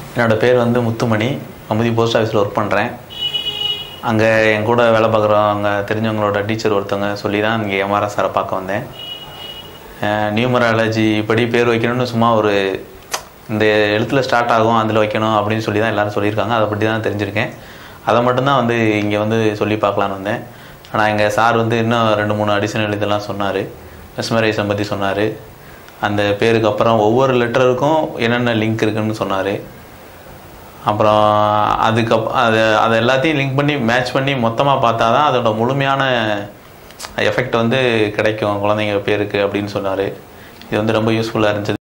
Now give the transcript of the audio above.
என்னோடய பேர் வந்து முத்துமணி அமுதி போஸ்ட் ஆஃபீஸில் ஒர்க் பண்ணுறேன் அங்கே என் கூட வேலை பார்க்குறவங்க தெரிஞ்சவங்களோட டீச்சர் ஒருத்தவங்க சொல்லி தான் இங்கே எம்ஆர்எஸ் சாரை பார்க்க வந்தேன் நியூமராலஜி படி பேர் வைக்கணும்னு சும்மா ஒரு இந்த எழுத்தில் ஸ்டார்ட் ஆகும் அதில் வைக்கணும் அப்படின்னு சொல்லி தான் எல்லாரும் சொல்லியிருக்காங்க அதை பற்றி தான் தெரிஞ்சிருக்கேன் அதை மட்டும்தான் வந்து இங்கே வந்து சொல்லி பார்க்கலான்னு வந்தேன் ஆனால் எங்கள் சார் வந்து இன்னும் ரெண்டு மூணு அடிஷனல் இதெல்லாம் சொன்னார் மெஸ்மரைசம் பற்றி சொன்னார் அந்த பேருக்கு அப்புறம் ஒவ்வொரு லெட்டருக்கும் என்னென்ன லிங்க் இருக்குன்னு சொன்னார் அப்புறம் அதுக்கப் அது அதை எல்லாத்தையும் லிங்க் பண்ணி மேட்ச் பண்ணி மொத்தமாக பார்த்தா தான் அதோட முழுமையான எஃபெக்ட் வந்து கிடைக்கும் குழந்தைங்க பேருக்கு அப்படின்னு சொன்னார் இது வந்து ரொம்ப யூஸ்ஃபுல்லாக இருந்துச்சு